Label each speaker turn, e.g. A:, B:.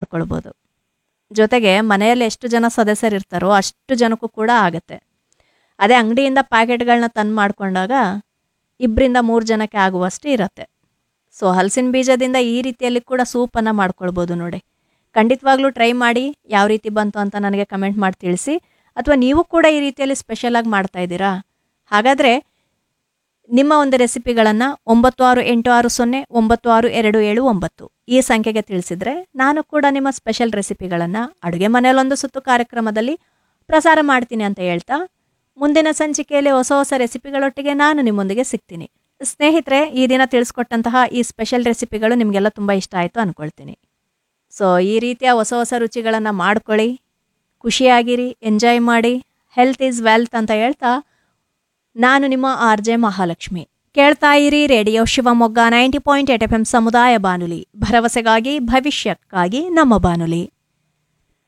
A: ಮಾಡ್ಕೊಳ್ಬೋದು ಜೊತೆಗೆ ಮನೆಯಲ್ಲಿ ಎಷ್ಟು ಜನ ಸದಸ್ಯರಿರ್ತಾರೋ ಅಷ್ಟು ಜನಕ್ಕೂ ಕೂಡ ಆಗುತ್ತೆ ಅದೇ ಅಂಗಡಿಯಿಂದ ಪ್ಯಾಕೆಟ್ಗಳನ್ನ ತಂದು ಮಾಡ್ಕೊಂಡಾಗ ಇಬ್ಬರಿಂದ ಮೂರು ಜನಕ್ಕೆ ಆಗುವಷ್ಟು ಇರುತ್ತೆ ಸೊ ಹಲಸಿನ ಬೀಜದಿಂದ ಈ ರೀತಿಯಲ್ಲಿ ಕೂಡ ಸೂಪನ್ನು ಮಾಡ್ಕೊಳ್ಬೋದು ನೋಡಿ ಖಂಡಿತವಾಗ್ಲೂ ಟ್ರೈ ಮಾಡಿ ಯಾವ ರೀತಿ ಬಂತು ಅಂತ ನನಗೆ ಕಮೆಂಟ್ ಮಾಡಿ ತಿಳಿಸಿ ಅಥವಾ ನೀವು ಕೂಡ ಈ ರೀತಿಯಲ್ಲಿ ಸ್ಪೆಷಲಾಗಿ ಮಾಡ್ತಾ ಇದ್ದೀರಾ ಹಾಗಾದರೆ ನಿಮ್ಮ ಒಂದು ರೆಸಿಪಿಗಳನ್ನು ಒಂಬತ್ತು ಆರು ಎಂಟು ಆರು ಸೊನ್ನೆ ಒಂಬತ್ತು ಆರು ಎರಡು ಏಳು ಒಂಬತ್ತು ಈ ಸಂಖ್ಯೆಗೆ ತಿಳಿಸಿದರೆ ನಾನು ಕೂಡ ನಿಮ್ಮ ಸ್ಪೆಷಲ್ ರೆಸಿಪಿಗಳನ್ನು ಅಡುಗೆ ಮನೆಯಲ್ಲೊಂದು ಸುತ್ತು ಕಾರ್ಯಕ್ರಮದಲ್ಲಿ ಪ್ರಸಾರ ಮಾಡ್ತೀನಿ ಅಂತ ಹೇಳ್ತಾ ಮುಂದಿನ ಸಂಚಿಕೆಯಲ್ಲಿ ಹೊಸ ಹೊಸ ರೆಸಿಪಿಗಳೊಟ್ಟಿಗೆ ನಾನು ನಿಮ್ಮೊಂದಿಗೆ ಸಿಗ್ತೀನಿ ಸ್ನೇಹಿತರೆ ಈ ದಿನ ತಿಳಿಸ್ಕೊಟ್ಟಂತಹ ಈ ಸ್ಪೆಷಲ್ ರೆಸಿಪಿಗಳು ನಿಮಗೆಲ್ಲ ತುಂಬ ಇಷ್ಟ ಆಯಿತು ಅಂದ್ಕೊಳ್ತೀನಿ ಸೊ ಈ ರೀತಿಯ ಹೊಸ ಹೊಸ ರುಚಿಗಳನ್ನು ಮಾಡ್ಕೊಳ್ಳಿ ಖುಷಿಯಾಗಿರಿ ಎಂಜಾಯ್ ಮಾಡಿ ಹೆಲ್ತ್ ಈಸ್ ವೆಲ್ತ್ ಅಂತ ಹೇಳ್ತಾ ನಾನು ನಿಮ್ಮ ಆರ್ ಜೆ ಮಹಾಲಕ್ಷ್ಮಿ ಕೇಳ್ತಾ ಇರಿ radio Shivamogga ninety point eight F M ಸಮುದಾಯ ಬಾನುಲಿ ಭರವಸೆಗಾಗಿ ಭವಿಷ್ಯಕ್ಕಾಗಿ ನಮ್ಮ ಬಾನುಲಿ